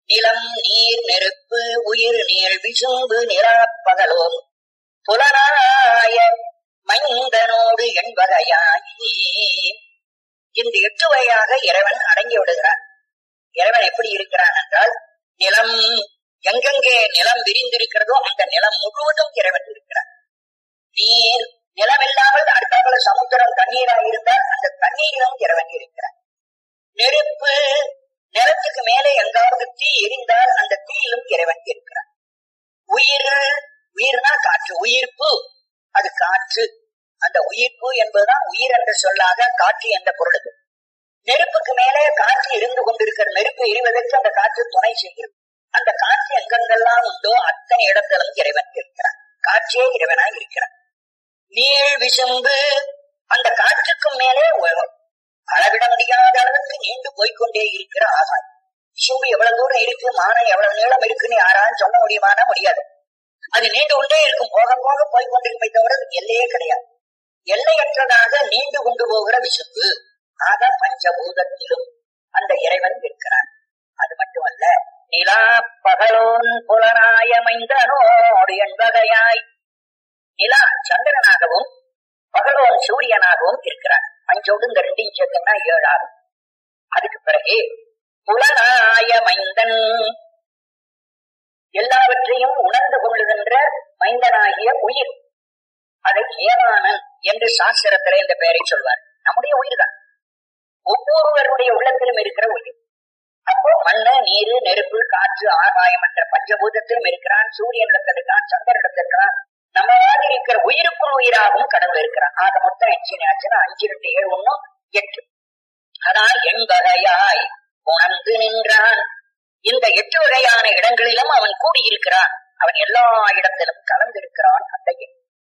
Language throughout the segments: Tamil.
நிலம் நீர் நெருப்பு உயிர் நீள் விசும்பு நிறாப்பகலோன் புலனாய மைந்தனோடு என்பகையாயி இந்த எட்டு வகையாக இறைவன் அடங்கி விடுகிறான் இறைவன் எப்படி இருக்கிறான் என்றால் நிலம் எங்கெங்கே நிலம் விரிந்திருக்கிறதோ அந்த நிலம் முழுவதும் இறைவன் இருக்கிறான் நீர் நிலமில்லாமல் அடுத்தாப்புல சமுத்திரம் தண்ணீராக இருந்தால் அந்த தண்ணீரிலும் இறைவன் இருக்கிறான் நெருப்பு நிலத்துக்கு மேலே எங்காவது தீ எரிந்தால் அந்த தீயிலும் இறைவன் இருக்கிறான் உயிர் உயிர்னா காற்று உயிர்ப்பு அது காற்று அந்த உயிர்ப்பு என்பதுதான் உயிர் என்ற சொல்லாக காற்று என்ற பொருளுக்கு நெருப்புக்கு மேலே காற்று இருந்து கொண்டிருக்கிற நெருப்பு எரிவதற்கு அந்த காற்று துணை செய்கிறது அந்த காற்று எங்கெங்கெல்லாம் உண்டோ அத்தனை இடத்திலும் இறைவன் இருக்கிறான் காற்றே இறைவனாய் இருக்கிறான் நீள் விசும்பு அந்த காற்றுக்கும் மேலே உ- அளவிட முடியாத அளவுக்கு நீண்டு போய்க்கொண்டே இருக்கிற ஆகாயம் விசும்பு எவ்வளவு தூரம் இருக்கு மானம் எவ்வளவு நீளம் இருக்குன்னு யாராலும் சொல்ல முடியுமானா முடியாது அது நீண்டு கொண்டே இருக்கும் போக போக போய் கொண்டிருப்பதை தவிர அதுக்கு எல்லையே கிடையாது எல்லையற்றதாக நீண்டு கொண்டு போகிற விசும்பு ஆக பஞ்சபூதத்திலும் அந்த இறைவன் இருக்கிறான் அது மட்டுமல்ல நிலா பகலோன் புலனாய மைந்தனோடு என்பதையாய் நிலா சந்திரனாகவும் பகலோன் சூரியனாகவும் இருக்கிறான் பஞ்சோடு இந்த ரெண்டையும் சேர்த்தோம்னா ஏழாகும் அதுக்கு பிறகு புலனாய மைந்தன் எல்லாவற்றையும் உணர்ந்து கொள்ளுகின்ற மைந்தனாகிய உயிர் அதை ஏவானன் என்று சாஸ்திரத்திலே இந்த பெயரை சொல்வார் நம்முடைய உயிர் தான் ஒவ்வொருவருடைய உள்ளத்திலும் இருக்கிற உயிர் அப்போ மண்ணு நீரு நெருப்பு காற்று ஆகாயம் என்ற பஞ்சபூதத்திலும் இருக்கிறான் சூரியன் இடத்தில் இருக்கான் சந்திரன் இடத்தில் இருக்கிறான் நம்ம மாதிரி இருக்கிற உயிருக்குள் உயிராகவும் கடவுள் இருக்கிறான் ஆக மொத்தம் எச்சினி ஆச்சுன்னா அஞ்சு ரெண்டு ஏழு ஒண்ணு எட்டு ஆனால் எண்பகையாய் உணர்ந்து நின்றான் இந்த எட்டு வகையான இடங்களிலும் அவன் கூடியிருக்கிறான் அவன் எல்லா இடத்திலும் கலந்திருக்கிறான் அந்த எண்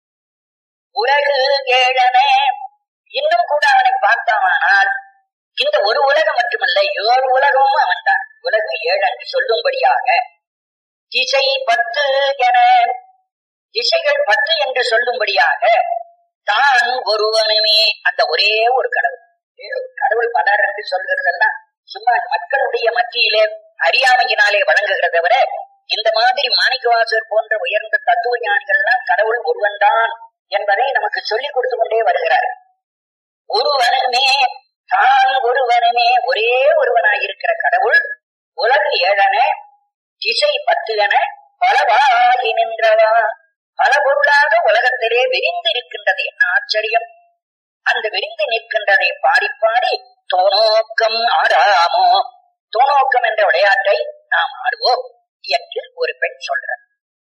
உலகு ஏழன இன்னும் கூட அவனை பார்த்தானால் இந்த ஒரு உலகம் மட்டுமல்ல ஏழு உலகமும் அவன்தான் உலகு ஏழு என்று சொல்லும்படியாக திசை பத்து என திசைகள் பத்து என்று சொல்லும்படியாக தான் ஒருவனுமே அந்த ஒரே ஒரு கடவுள் கடவுள் பலர் என்று சொல்கிறதெல்லாம் சும்மா மக்களுடைய மத்தியிலே அறியாமையினாலே வழங்குகிறத விட இந்த மாதிரி மாணிக்கவாசர் போன்ற உயர்ந்த தத்துவ ஞானிகள்லாம் கடவுள் ஒருவன்தான் என்பதை நமக்கு சொல்லிக் கொடுத்து கொண்டே வருகிறார் ஒருவனுமே தான் ஒருவனுமே ஒரே ஒருவனாயிருக்கிற கடவுள் உலகு ஏழன திசை பத்து என பலவாகி நின்றவா பல பொருளாக உலகத்திலே விரிந்து இருக்கின்றது என்ன ஆச்சரியம் அந்த விரிந்து நிற்கின்றதை பாடி பாடி தோணோக்கம் ஆடாமோ தோணோக்கம் என்ற விளையாட்டை நாம் ஆடுவோம் என்று ஒரு பெண் சொல்றார்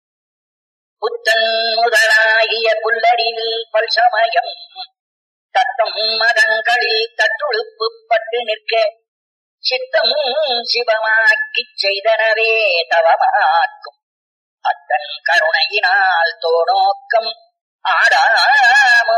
புத்தன் முதலாகிய புல்லறிவில் பல்சமயம் தத்தம் மதங்களில் தட்டுழுப்பு பட்டு நிற்க சித்தம் சிவமாக்கிச் செய்தனவே தவமாக்கும் அத்தன் கருணையினால் தோணோக்கம் ஆடாமோ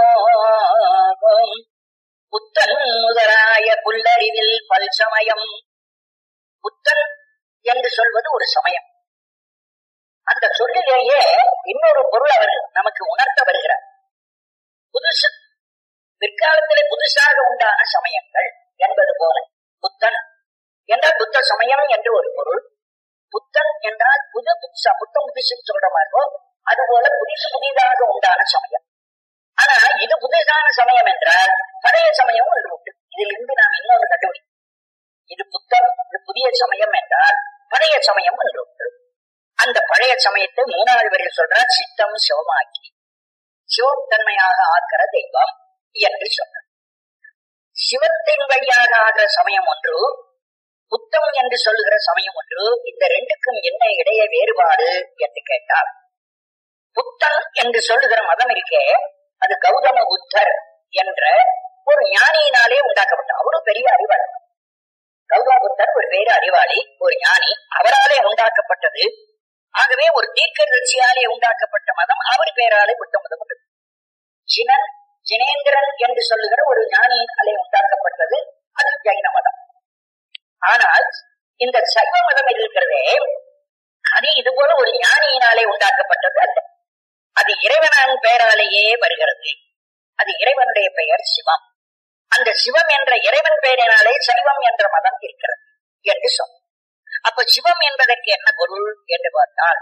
புத்தன் முதலாய புல்லறிவில் பல்சமயம் புத்தன் என்று சொல்வது ஒரு சமயம் அந்த சொல்லிலேயே இன்னொரு பொருள் அவர் நமக்கு உணர்த்த வருகிறார் புதுசு பிற்காலத்திலே புதுசாக உண்டான சமயங்கள் என்பது போல புத்தன் என்றால் புத்த சமயம் என்று ஒரு பொருள் புத்தன் என்றால் புது புதுசா புத்தம் புதுசுன்னு சொல்ற மாதிரியோ அது போல புதுசு புதிதாக உண்டான சமயம் ஆனா இது புதுசான சமயம் என்றால் பழைய சமயம் ஒன்று உண்டு இதிலிருந்து நாம் இன்னொன்று கண்டுபிடி இது புத்தம் இது புதிய சமயம் என்றால் பழைய சமயம் ஒன்று உண்டு அந்த பழைய சமயத்தை மூணாவது வரையில் சொல்றார் சித்தம் சிவமாக்கி சிவத்தன்மையாக ஆக்கிற தெய்வம் என்று சொன்னார் சிவத்தின் வழியாக ஆகிற சமயம் ஒன்று புத்தம் என்று சொல்லுகிற சமயம் ஒன்று இந்த ரெண்டுக்கும் என்ன இடைய வேறுபாடு என்று கேட்டால் புத்தன் என்று சொல்லுகிற மதம் இருக்கே அது கௌதம புத்தர் என்ற ஒரு ஞானியினாலே உண்டாக்கப்பட்ட அவரும் பெரிய அறிவாளி கௌதம புத்தர் ஒரு பேரு அறிவாளி ஒரு ஞானி அவராலே உண்டாக்கப்பட்டது ஆகவே ஒரு தீர்க்கதரிசியாலே உண்டாக்கப்பட்ட மதம் அவர் பேராலே புத்த மதம் உண்டு ஜினன் ஜினேந்திரன் என்று சொல்லுகிற ஒரு ஞானியினாலே உண்டாக்கப்பட்டது அது ஜைன மதம் ஆனால் இந்த சைவ மதம் இருக்கிறதே அது இது போல ஒரு ஞானியினாலே உண்டாக்கப்பட்டது அல்ல அது இறைவனான் பெயராலேயே வருகிறது அது இறைவனுடைய பெயர் சிவம் அந்த சிவம் என்ற இறைவன் பெயரினாலே சைவம் என்ற மதம் இருக்கிறது என்று சொன்ன அப்ப சிவம் என்பதற்கு என்ன பொருள் என்று பார்த்தால்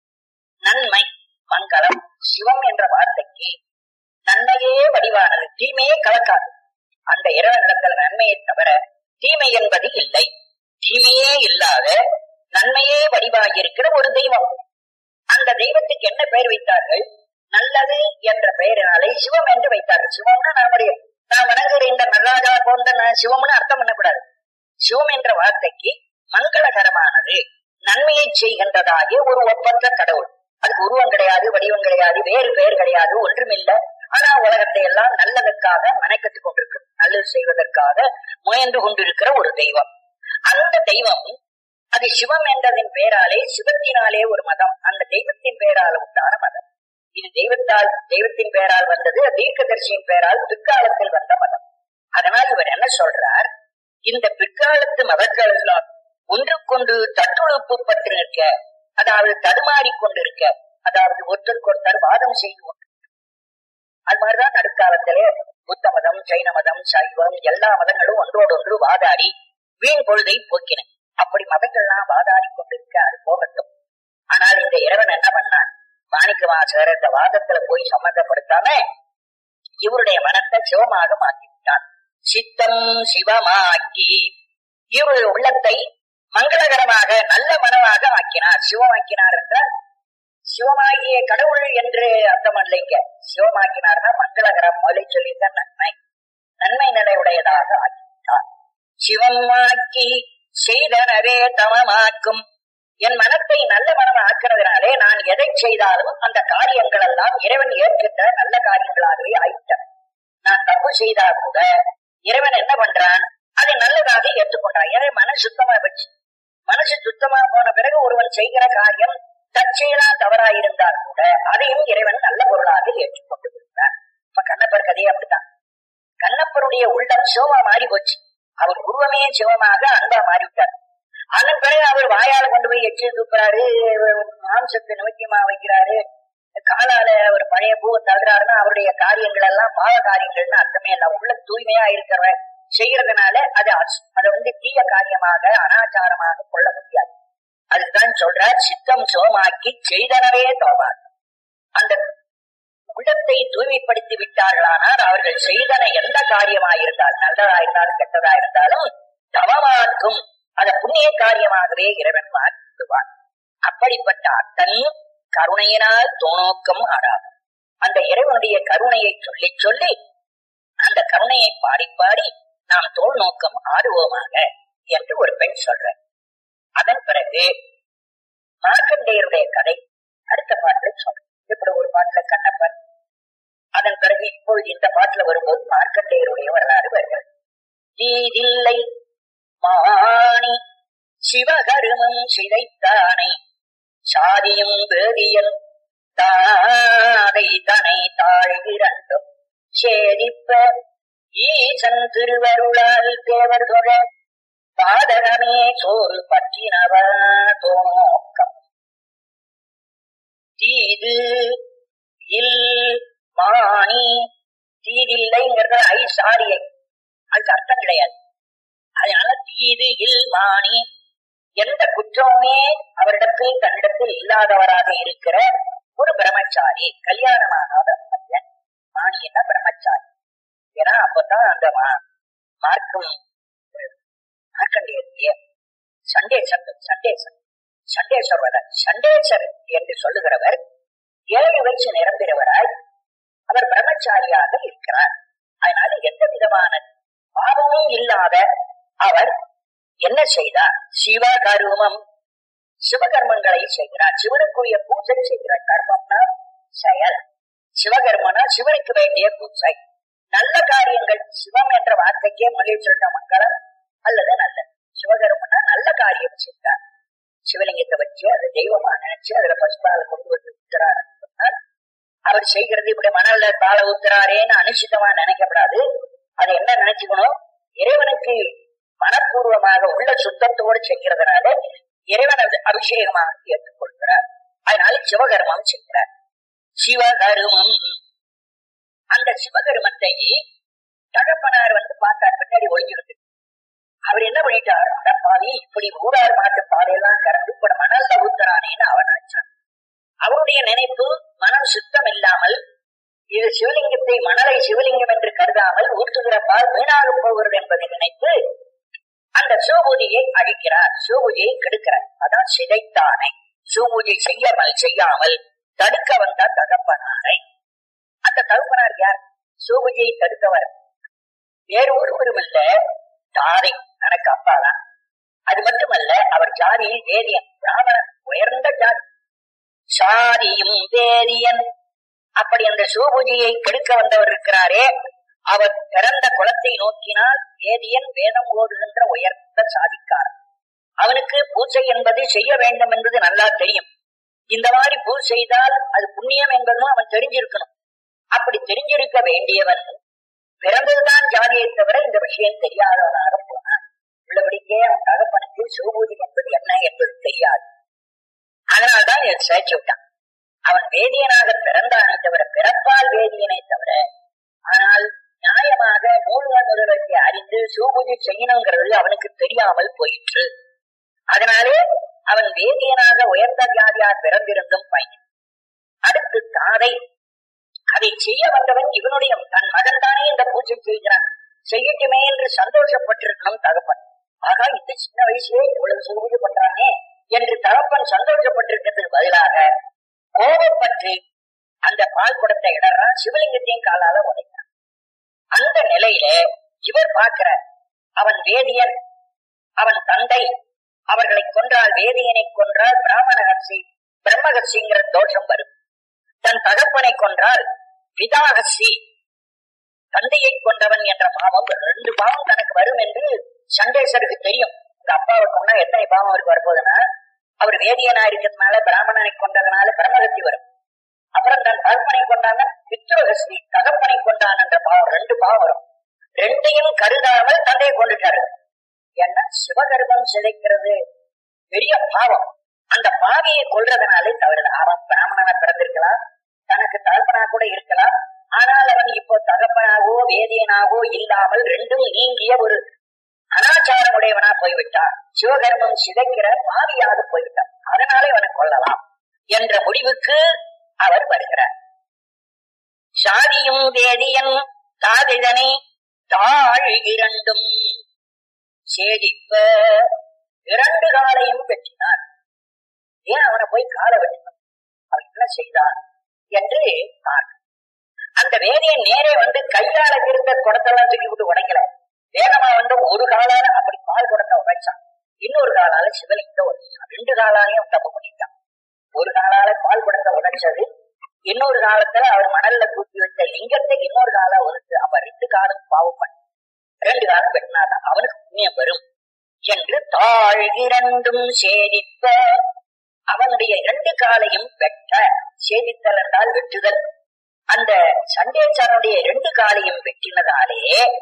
நன்மை மங்களம் சிவம் என்ற வார்த்தைக்கு நன்மையே வடிவானது தீமையே கலக்காது அந்த இறைவனிடத்தில் நன்மையை தவிர தீமை என்பது இல்லை தீமையே இல்லாத நன்மையே வடிவாகியிருக்கிற ஒரு தெய்வம் அந்த தெய்வத்துக்கு என்ன பெயர் வைத்தார்கள் நல்லது என்ற பெயரினாலே சிவம் என்று வைத்தார்கள் சிவம்னா நம்முடைய நான் வணங்குகிற இந்த நடராஜா போன்ற நான் சிவம்னு அர்த்தம் பண்ணக்கூடாது சிவம் என்ற வார்த்தைக்கு மங்களகரமானது நன்மையை செய்கின்றதாகிய ஒரு ஒப்பற்ற கடவுள் அதுக்கு உருவம் கிடையாது வடிவம் கிடையாது வேறு பெயர் கிடையாது ஒன்றுமில்லை ஆனா உலகத்தை எல்லாம் நல்லதற்காக மனைக்கட்டுக் கொண்டிருக்கு நல்லது செய்வதற்காக முயன்று கொண்டிருக்கிற ஒரு தெய்வம் அந்த தெய்வம் அது சிவம் என்றதின் பெயராலே சிவத்தினாலே ஒரு மதம் அந்த தெய்வத்தின் பெயரால் உண்டான மதம் இது தெய்வத்தால் தெய்வத்தின் பெயரால் வந்தது தீர்க்கதரிசியின் பெயரால் பிற்காலத்தில் வந்த மதம் அதனால் இவர் என்ன சொல்றார் இந்த பிற்காலத்து மதங்கள் எல்லாம் ஒன்றுக்கொண்டு தட்டுழுப்பு பட்டு நிற்க அதாவது தடுமாறி கொண்டிருக்க அதாவது ஒருத்தருக்கொருத்தர் வாதம் செய்து கொண்டு அது மாதிரிதான் நடுக்காலத்திலே புத்த மதம் ஜைன மதம் சைவம் எல்லா மதங்களும் ஒன்றோடு ஒன்று வாதாடி வீண் பொழுதை போக்கின அப்படி மதங்கள்லாம் வாதாடி கொண்டிருக்க அது போகட்டும் ஆனால் இந்த இறைவன் என்ன பண்ணான் மாணிக்க வாசகர் இந்த வாதத்துல போய் சம்மந்தப்படுத்தாம இவருடைய மனத்தை சிவமாக மாற்றிவிட்டான் சித்தம் சிவமாக்கி இவருடைய உள்ளத்தை மங்களகரமாக நல்ல மனமாக ஆக்கினார் சிவமாக்கினார் என்றால் சிவமாகிய கடவுள் என்று அர்த்தம் இல்லைங்க சிவமாக்கினார்னா மங்களகரம் முதலை சொல்லியிருக்க நன்மை நன்மை நிலையுடையதாக ஆக்கிவிட்டார் சிவமாக்கி செய்தனவே தமமாக்கும் என் மனத்தை நல்ல மனம் ஆக்கிறதுனாலே நான் எதை செய்தாலும் அந்த காரியங்கள் எல்லாம் இறைவன் ஏற்கின்ற நல்ல காரியங்களாகவே ஆயிட்டன நான் தப்பு செய்தா கூட இறைவன் என்ன பண்றான் அதை நல்லதாக ஏற்றுக்கொண்டான் எனவே மன சுத்தமா வச்சு மனசு சுத்தமா போன பிறகு ஒருவன் செய்கிற காரியம் தற்செயலா தவறாயிருந்தால் கூட அதையும் இறைவன் நல்ல பொருளாக ஏற்றுக்கொண்டு விடுகிறார் இப்ப கண்ணப்பர் கதையே அப்படித்தான் கண்ணப்பருடைய உள்ளம் சிவமா மாறி போச்சு அவர் உருவமே சிவமாக அன்பா மாறிவிட்டார் அதன் பிறகு அவர் வாயால கொண்டு போய் எச்சு தூக்குறாரு மாம்சத்தை நோக்கியமா வைக்கிறாரு காலால ஒரு பழைய பூவை தள்ளுறாருன்னா அவருடைய காரியங்கள் எல்லாம் பாவ காரியங்கள்னு அர்த்தமே இல்ல உள்ள தூய்மையா இருக்கிறவ செய்யறதுனால அது அஸ்- அதை வந்து தீய காரியமாக அனாச்சாரமாக கொள்ள முடியாது அதுதான் சொல்றார் சித்தம் சோமாக்கி செய்தனவே தோமார் அந்த உள்ளத்தை தூய்மைப்படுத்தி விட்டார்களானால் அவர்கள் செய்தன எந்த காரியமாயிருந்தால் நல்லதா இருந்தாலும் கெட்டதா இருந்தாலும் தவமாக்கும் அதை புண்ணிய காரியமாகவே இறைவன் மாற்றுவான் அப்படிப்பட்ட அத்தன் கருணையினால் தோணோக்கம் ஆடாது அந்த இறைவனுடைய கருணையை சொல்லி சொல்லி அந்த கருணையை பாடி பாடி நாம் தோல் நோக்கம் ஆடுவோமாக என்று ஒரு பெண் சொல்ற அதன் பிறகு மார்க்கண்டேயருடைய கதை அடுத்த பாட்டுல சொல்றேன் இப்படி ஒரு பாட்டுல கண்ணப்பன் அதன் பிறகு இப்பொழுது இந்த பாட்டுல வரும்போது மார்க்கண்டேயருடைய வரலாறு வருகிறது தீதில்லை மாணி சிவகருமம் சிதைத்தானை சாதியும் வேதியல் தாதை தனை தாழ்கிறண்டும் சேதிப்ப ஈசன் திருவருளால் தேவர் தொழ பாதகமே சோறு பற்றினவ தோக்கம் தீது இல் மாணி தீதில்லைங்கிறது ஐ சாரியை அதுக்கு அர்த்தம் கிடையாது அதனால தீது இல் மாணி எந்த குற்றமுமே அவரிடத்தில் தன்னிடத்தில் இல்லாதவராக இருக்கிற ஒரு பிரம்மச்சாரி கல்யாணமாகாத பையன் மாணி என்ன பிரம்மச்சாரி ஏன்னா அப்பதான் அந்த மா- மார்க்கம் மார்க்கண்டிய சண்டேசர் சண்டேசர் சண்டேஸ்வரர் சண்டேசர் என்று சொல்லுகிறவர் ஏழு வயசு நிரம்பிறவராய் அவர் பிரம்மச்சாரியாக இருக்கிறார் அதனால எந்த விதமான பாவமும் இல்லாத அவர் என்ன செய்தார் சிவகருமம் சிவகர்மங்களை செய்கிறார் சிவனுக்குரிய பூஜை செய்கிறார் கர்மம்னா செயல் சிவகர்மனா சிவனுக்கு வேண்டிய பூஜை நல்ல காரியங்கள் சிவம் என்ற வார்த்தைக்கே மொழி சொல்ற மங்களம் அல்லது நல்லது சிவகர்மனா நல்ல காரியம் செய்தார் சிவலிங்கத்தை வச்சு அது தெய்வமா நினைச்சு அதுல பசுபால கொண்டு வந்து ஊத்துறார் சொன்னால் அவர் செய்கிறது இப்படி மணல்ல பால ஊத்துறாரேன்னு அனுசிதமா நினைக்கப்படாது அது என்ன நினைச்சுக்கணும் இறைவனுக்கு மனப்பூர்வமாக உள்ள சுத்தத்தோடு செய்கிறதுனால இறைவன் அது அபிஷேகமாக ஏற்றுக்கொள்கிறார் அதனால சிவகர்மம் செய்கிறார் சிவகருமம் அந்த சிவகருமத்தை தகப்பனார் வந்து பார்த்தார் பின்னாடி ஒழிஞ்சிருக்கு அவர் என்ன பண்ணிட்டார் அடப்பாவி இப்படி ஊரார் மாட்டு பாலையெல்லாம் கறந்து இப்ப மணல்ல ஊத்துறானேன்னு அவன் நினைச்சான் அவருடைய நினைப்பு மனம் சுத்தம் இல்லாமல் இது சிவலிங்கத்தை மணலை சிவலிங்கம் என்று கருதாமல் ஊற்றுகிற பால் வீணாக போகிறது என்பதை நினைத்து அந்த சிவபூஜையை அழிக்கிறார் சிவபூஜையை கெடுக்கிறார் அதான் சிதைத்தானே சிவபூஜை செய்யாமல் செய்யாமல் தடுக்க வந்த தகப்பனாரை அந்த தகப்பனார் யார் சிவபூஜையை தடுத்தவர் வேறு ஒருவரும் இல்ல தாரை எனக்கு அப்பாதான் அது மட்டுமல்ல அவர் ஜாதியில் வேதியன் பிராமணன் உயர்ந்த ஜாதி சாதியும் வேதியன் அப்படி அந்த சிவபூஜையை கெடுக்க வந்தவர் இருக்கிறாரே அவர் பிறந்த குலத்தை நோக்கினால் வேதியன் வேதம் ஓதுகின்ற உயர்ந்த சாதிக்காரன் அவனுக்கு பூஜை என்பது செய்ய வேண்டும் என்பது நல்லா தெரியும் இந்த மாதிரி பூஜை செய்தால் அது புண்ணியம் என்பதும் அவன் தெரிஞ்சிருக்கணும் அப்படி தெரிஞ்சிருக்க வேண்டியவன் பிறந்ததுதான் ஜாதியை தவிர இந்த விஷயம் தெரியாதவனாக போனான் உள்ளபடிக்கே அவன் தகப்பனுக்கு சிவபூஜை என்பது என்ன என்பது தெரியாது அதனால்தான் இதை சேர்த்து விட்டான் அவன் வேதியனாக பிறந்தானே தவிர பிறப்பால் வேதியனை தவிர ஆனால் நியாயமாக நூல்கள் முதலத்தை அறிந்து சிவபூஜை செய்யணுங்கிறது அவனுக்கு தெரியாமல் போயிற்று அதனாலே அவன் வேதியனாக உயர்ந்த ஜாதியார் பிறந்திருந்தும் பயன் அடுத்து தாதை அதை செய்ய வந்தவன் இவனுடைய தன் மகன் தானே இந்த பூஜை செய்கிறான் செய்யட்டுமே என்று சந்தோஷப்பட்டிருக்கணும் தகப்பன் ஆகா இந்த சின்ன வயசுலே இவ்வளவு சிவபூஜை பண்றானே என்று தகப்பன் சந்தோஷப்பட்டிருக்கிறதுக்கு பதிலாக கோபப்பட்டு அந்த பால் குடத்தை இடறான் சிவலிங்கத்தையும் காலால உடைக்கிறான் அந்த நிலையில இவர் பார்க்கிறார் அவன் வேதியன் அவன் தந்தை அவர்களை கொன்றால் வேதியனை கொன்றால் பிராமணகர்சி பிரம்மகர்சிங்கிற தோஷம் வரும் தன் தகப்பனை கொன்றால் பிதாகசி தந்தையை கொண்டவன் என்ற பாவம் ரெண்டு பாவம் தனக்கு வரும் என்று சண்டேசருக்கு தெரியும் இந்த அப்பாவை கொண்டா எத்தனை பாவம் அவருக்கு வரப்போகுதுன்னா அவர் வேதியனா இருக்கிறதுனால பிராமணனை கொண்டதுனால பிரம்மகத்தி வரும் அப்புறம் தன் தகப்பனை கொண்டாங்க பித்ருகஸ்தி தகப்பனை கொண்டான் என்ற பாவம் ரெண்டு பாவம் வரும் ரெண்டையும் கருதாமல் தந்தையை கொண்டுட்டாரு ஏன்னா சிவகர்ப்பம் சிதைக்கிறது பெரிய பாவம் அந்த பாவியை கொள்றதுனாலே தவறு அவன் பிராமணனா பிறந்திருக்கலாம் தனக்கு தகப்பனா கூட இருக்கலாம் ஆனால் அவன் இப்போ தகப்பனாகவோ வேதியனாகவோ இல்லாமல் ரெண்டும் நீங்கிய ஒரு அனாச்சாரம் உடையவனா போய்விட்டான் சிவகர்மம் சிதைக்கிற பாவியாக போய்விட்டான் அதனாலே அவனை கொள்ளலாம் என்ற முடிவுக்கு அவர் வருகிறார் சாதியும் வேதியன் தாதிதனை தாழ் இரண்டும் சேடிப்ப இரண்டு காலையும் வெட்டினார் ஏன் அவனை போய் காலை வெட்டினான் அவன் என்ன செய்தான் என்று பார்க்க அந்த வேதியன் நேரே வந்து கையால இருந்த குடத்தெல்லாம் தூக்கி விட்டு உடைக்கல வேகமா வந்து ஒரு காலால அப்படி பால் குடத்தை உடைச்சான் இன்னொரு காலால சிவலிங்கத்தை உடைச்சான் ரெண்டு காலாலையும் தப்பு பண்ணிட்டான் ஒரு காலால பால் குடத்தை உடைச்சது இன்னொரு காலத்துல அவர் மணல்ல தூக்கி வச்ச லிங்கத்தை இன்னொரு காலா ஒதுக்கு அப்ப ரெண்டு காலம் பாவம் பண்ணி ரெண்டு காலம் வெட்டினாதான் அவனுக்கு புண்ணியம் வரும் என்று தாழ் இரண்டும் சேதிப்ப அவனுடைய இரண்டு காலையும் வெட்ட சேதித்தல் என்றால் வெட்டுதல் அந்த சண்டேச்சாரனுடைய இரண்டு காலையும் வெட்டினதாலே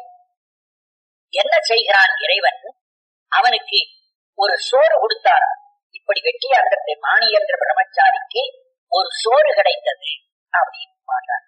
என்ன செய்கிறான் இறைவன் அவனுக்கு ஒரு சோறு கொடுத்தார் இப்படி வெட்டிய அந்த மாணி என்ற பிரம்மச்சாரிக்கு ஒரு சோறு கிடைத்தது அப்படின்னு பாடுறார்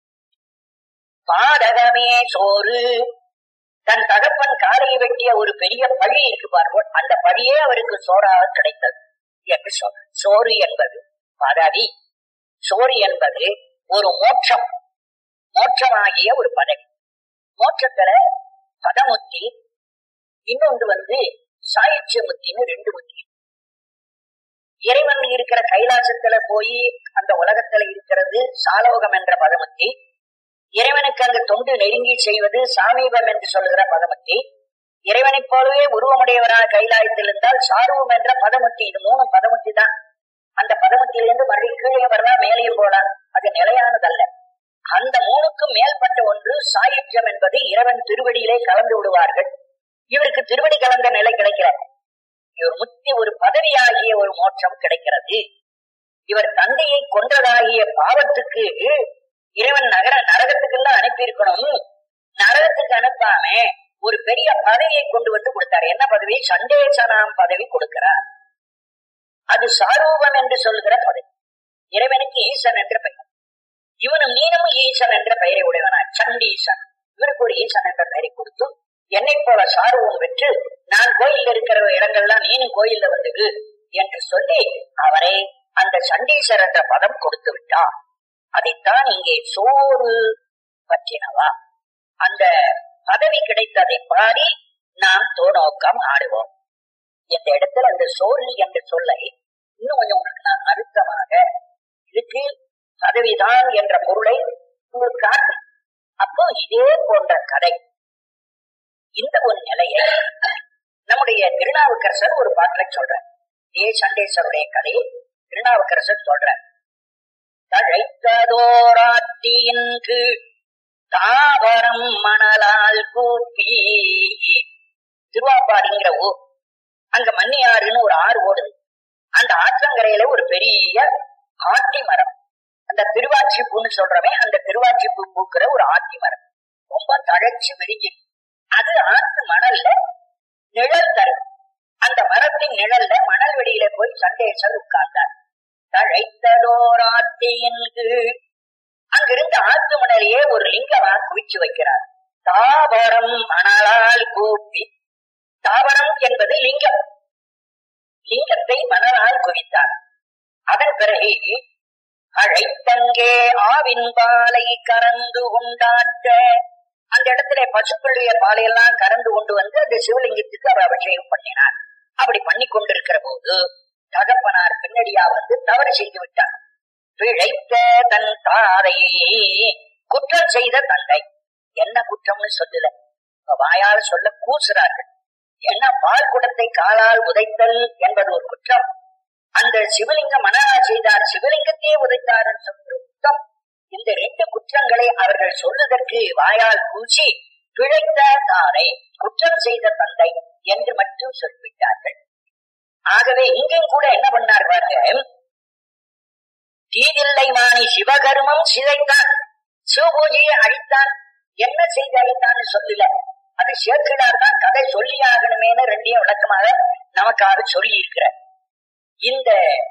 பாதகமே சோறு தன் தகப்பன் காலையை வெட்டிய ஒரு பெரிய பழி இருக்கு பார்ப்போம் அந்த பழியே அவருக்கு சோறாக கிடைத்தது என்று சொல் சோறு என்பது பதவி சோறு என்பது ஒரு மோட்சம் மோட்சமாகிய ஒரு பதவி மோட்சத்துல பதமுத்தி இன்னொன்று வந்து சாயுச்சிய முத்தின்னு ரெண்டு முத்தி இறைவன் இருக்கிற கைலாசத்துல போய் அந்த உலகத்துல இருக்கிறது சாலோகம் என்ற பதமுத்தி இறைவனுக்கு அந்த தொண்டு நெருங்கி செய்வது சாமீபம் என்று சொல்லுகிற பதமுத்தி இறைவனைப் போலவே உருவமுடையவராக கைலாயத்தில் இருந்தால் சாருவம் என்ற பதமுத்தி இது மூணு பதமுத்தி தான் அந்த பதமுத்திலிருந்து மறுபடியும் கீழே வரலாம் மேலேயும் போலாம் அது நிலையானதல்ல அந்த மூணுக்கும் மேல்பட்ட ஒன்று சாயுஜ்யம் என்பது இறைவன் திருவடியிலே கலந்து விடுவார்கள் இவருக்கு திருவடி கலந்த நிலை கிடைக்கிறது இவர் முத்தி ஒரு பதவியாகிய ஒரு மோட்சம் கிடைக்கிறது இவர் தந்தையை கொன்றதாகிய பாவத்துக்கு இறைவன் நகர நரகத்துக்கெல்லாம் அனுப்பியிருக்கணும் நரகத்துக்கு அனுப்பாம ஒரு பெரிய பதவியை கொண்டு வந்து கொடுத்தார் என்ன பதவி சண்டேசனாம் பதவி கொடுக்கிறார் அது சாரூபம் என்று சொல்லுகிற பதவி இறைவனுக்கு ஈசன் என்ற பெயர் இவனும் நீனும் ஈசன் என்ற பெயரை உடையவனா சண்டீசன் இவருக்கு ஒரு ஈசன் என்ற பெயரை கொடுத்து என்னை போல சாருவம் பெற்று நான் கோயில்ல இருக்கிற இடங்கள்லாம் நீனும் கோயில்ல வந்துடு என்று சொல்லி அவரை அந்த சண்டீசர் என்ற பதம் கொடுத்து விட்டார் அதைத்தான் இங்கே சோறு பற்றினவா அந்த பதவி கிடைத்ததை பாடி நாம் தோநோக்கம் ஆடுவோம் இந்த இடத்துல அந்த சோறு என்ற சொல்லை இன்னும் கொஞ்சம் உங்களுக்கு நான் அழுத்தமாக இதுக்கு பதவிதான் என்ற பொருளை உங்களுக்கு காட்டும் அப்போ இதே போன்ற கதை இந்த ஒரு நிலையை நம்முடைய திருநாவுக்கரசர் ஒரு பாட்டில சொல்றார் இதே சண்டேஸ்வருடைய கதையை திருநாவுக்கரசர் சொல்றார் தழைத்ததோராத்தியின் கீழ் தாவரம் மணலால் கூப்பி திருவாப்பாடிங்கிற ஊர் அங்க மன்னியாறுன்னு ஒரு ஆறு ஓடுது அந்த ஆற்றங்கரையில ஒரு பெரிய ஆட்டி மரம் அந்த திருவாச்சி பூன்னு சொல்றவன் அந்த திருவாச்சி பூ பூக்கிற ஒரு ஆட்டி மரம் ரொம்ப தழைச்சு விரிஞ்சு அது ஆத்து மணல்ல நிழல் தரும் அந்த மரத்தின் நிழல்ல மணல் வெளியில போய் சண்டேசர் உட்கார்ந்தார் தழைத்ததோராத்தியின் கீழ் அங்கிருந்து ஆத்து மணலையே ஒரு லிங்கமா குவிச்சு வைக்கிறார் தாவரம் மணலால் கூப்பி தாவரம் என்பது லிங்கம் லிங்கத்தை மணலால் குவித்தார் அதன் பிறகு அழைத்தங்கே ஆவின் பாலை கறந்து கொண்டாற்ற அந்த இடத்துல பசுக்களுடைய பாலையெல்லாம் கறந்து கொண்டு வந்து அந்த சிவலிங்கத்துக்கு அவர் அபிஷேகம் பண்ணினார் அப்படி பண்ணி கொண்டிருக்கிற போது தகப்பனார் பின்னடியா வந்து தவறு செய்து விட்டார் பிழைத்த தன் தாரையை குற்றம் செய்த தந்தை என்ன குற்றம்னு சொல்லல வாயால் சொல்ல கூசுறார்கள் என்ன பால் குடத்தை காலால் உதைத்தல் என்பது ஒரு குற்றம் அந்த சிவலிங்க மனநா செய்தார் சிவலிங்கத்தையே உதைத்தார் சொல்ற குற்றம் இந்த ரெண்டு குற்றங்களை அவர்கள் சொல்லுதற்கு வாயால் பூசி பிழைத்த தாரை குற்றம் செய்த தந்தை என்று மட்டும் சொல்லிவிட்டார்கள் ஆகவே இங்கும் கூட என்ன பண்ணார் பாருங்க தீதில்லை மாணி சிவகர்மம் சிதைத்தான் சிவபூஜையை அழித்தான் என்ன செய்து அழித்தான்னு சொல்லல அது சேர்க்கிறார் தான் கதை சொல்லி ஆகணுமேனு ரெண்டையும் விளக்கமாக நமக்காக சொல்லி இருக்கிறார் இந்த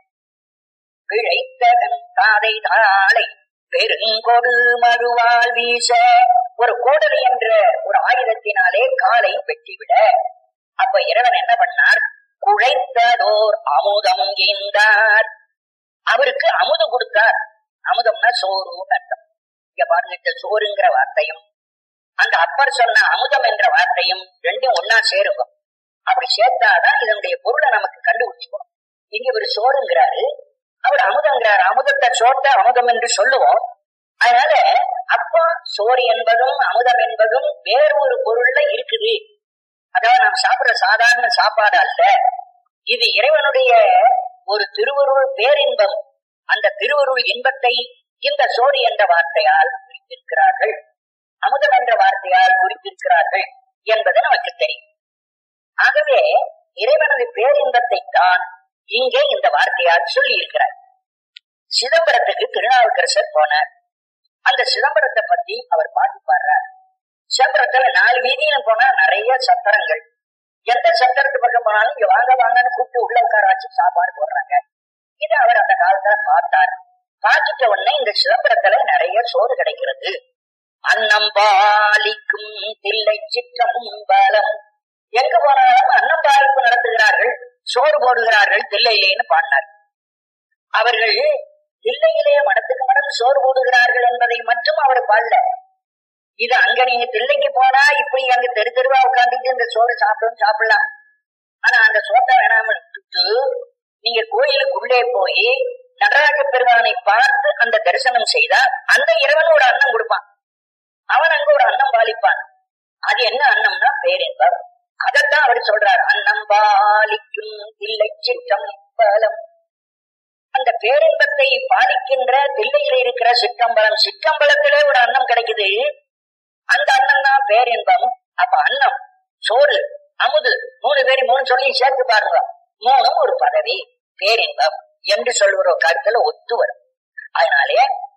பிழைத்தகன் தாதை தாளை பெருங்கொடு மறுவால் வீச ஒரு கோடலை என்ற ஒரு ஆயுதத்தினாலே காலை வெட்டிவிட அப்ப இறைவன் என்ன பண்ணார் குழைத்ததோர் அமுதம் ஈந்தார் அவருக்கு அமுதம் கொடுத்தார் அமுதம்னா சோறு அர்த்தம் இங்க பாருங்க இந்த சோறுங்கிற வார்த்தையும் அந்த அப்பர் சொன்ன அமுதம் என்ற வார்த்தையும் ரெண்டும் ஒன்னா சேருங்க அப்படி சேர்த்தாதான் இதனுடைய பொருளை நமக்கு கண்டுபிடிச்சுக்கணும் இங்க ஒரு சோறுங்கிறாரு அவர் அமுதங்கிறார் அமுதத்தை சோட்ட அமுதம் என்று சொல்லுவோம் அதனால அப்பா சோறு என்பதும் அமுதம் என்பதும் வேறு ஒரு பொருள்ல இருக்குது அதாவது நாம் சாப்பிடுற சாதாரண சாப்பாடு அல்ல இது இறைவனுடைய ஒரு திருவருள் பேரின்பம் அந்த திருவருள் இன்பத்தை இந்த சோறு என்ற வார்த்தையால் குறித்திருக்கிறார்கள் அமுதம் என்ற வார்த்தையால் குறித்திருக்கிறார்கள் என்பது நமக்கு தெரியும் ஆகவே இறைவனது பேரின்பத்தை தான் இங்கே இந்த வார்த்தையால் சொல்லி இருக்கிறார் சிதம்பரத்துக்கு திருநாவுக்கரசர் போனார் அந்த சிதம்பரத்தை பத்தி அவர் பாட்டு பாடுறார் சிதம்பரத்துல நாலு வீதியிலும் போனா நிறைய சத்திரங்கள் எந்த சத்திரத்து பக்கம் போனாலும் இங்க வாங்க வாங்கன்னு கூப்பிட்டு உள்ள உட்கார வச்சு சாப்பாடு போடுறாங்க இது அவர் அந்த காலத்துல பார்த்தார் பார்த்துட்ட உடனே இந்த சிதம்பரத்துல நிறைய சோறு கிடைக்கிறது அன்னம் பாலிக்கும் தில்லை சிற்றம் பலம் எங்க போனாலும் அன்னம் பாலிப்பு நடத்துகிறார்கள் சோறு போடுகிறார்கள் தில்லையிலேன்னு பாடினார் அவர்கள் தில்லையிலே மடத்துக்கு மடம் சோறு போடுகிறார்கள் என்பதை மட்டும் அவர் பாடல இது அங்க நீங்க தில்லைக்கு போனா இப்படி அங்க தெரு தெருவா உட்காந்துட்டு இந்த சோறு சாப்பிடும் சாப்பிடலாம் ஆனா அந்த சோத்தை வேணாம விட்டுட்டு நீங்க கோயிலுக்குள்ளே போய் நடராஜ பெருமானை பார்த்து அந்த தரிசனம் செய்தா அந்த இறைவன் ஒரு அன்னம் கொடுப்பான் அவன் அங்க ஒரு அன்னம் பாலிப்பான் அது என்ன அன்னம்னா பேரின்பம் அதத்தான் அவர் சொல்றார் அன்னம் பாலிக்கும் இல்லை சிற்றம் பலம் அந்த பேரின்பத்தை பாதிக்கின்ற தில்லையில இருக்கிற சிற்றம்பலம் சிற்றம்பலத்திலே ஒரு அன்னம் கிடைக்குது அந்த அன்னம் தான் பேரின்பம் அப்ப அன்னம் சோறு அமுது மூணு பேரும் மூணு சொல்லி சேர்த்து பாருங்க மூணும் ஒரு பதவி பேரின்பம் என்று சொல்லுற கருத்துல ஒத்து வரும் அதனாலே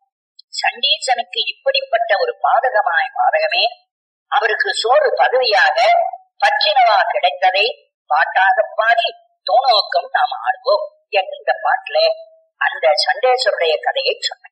சண்டீசனுக்கு இப்படிப்பட்ட ஒரு பாதகமாய் பாதகமே அவருக்கு சோறு பதவியாக பற்றினவா கிடைத்ததை பாட்டாக பாடி தோணோக்கம் நாம் ஆடுவோம் என்ற பாட்டுல அந்த சண்டேஸ்வருடைய கதையை சொன்னார்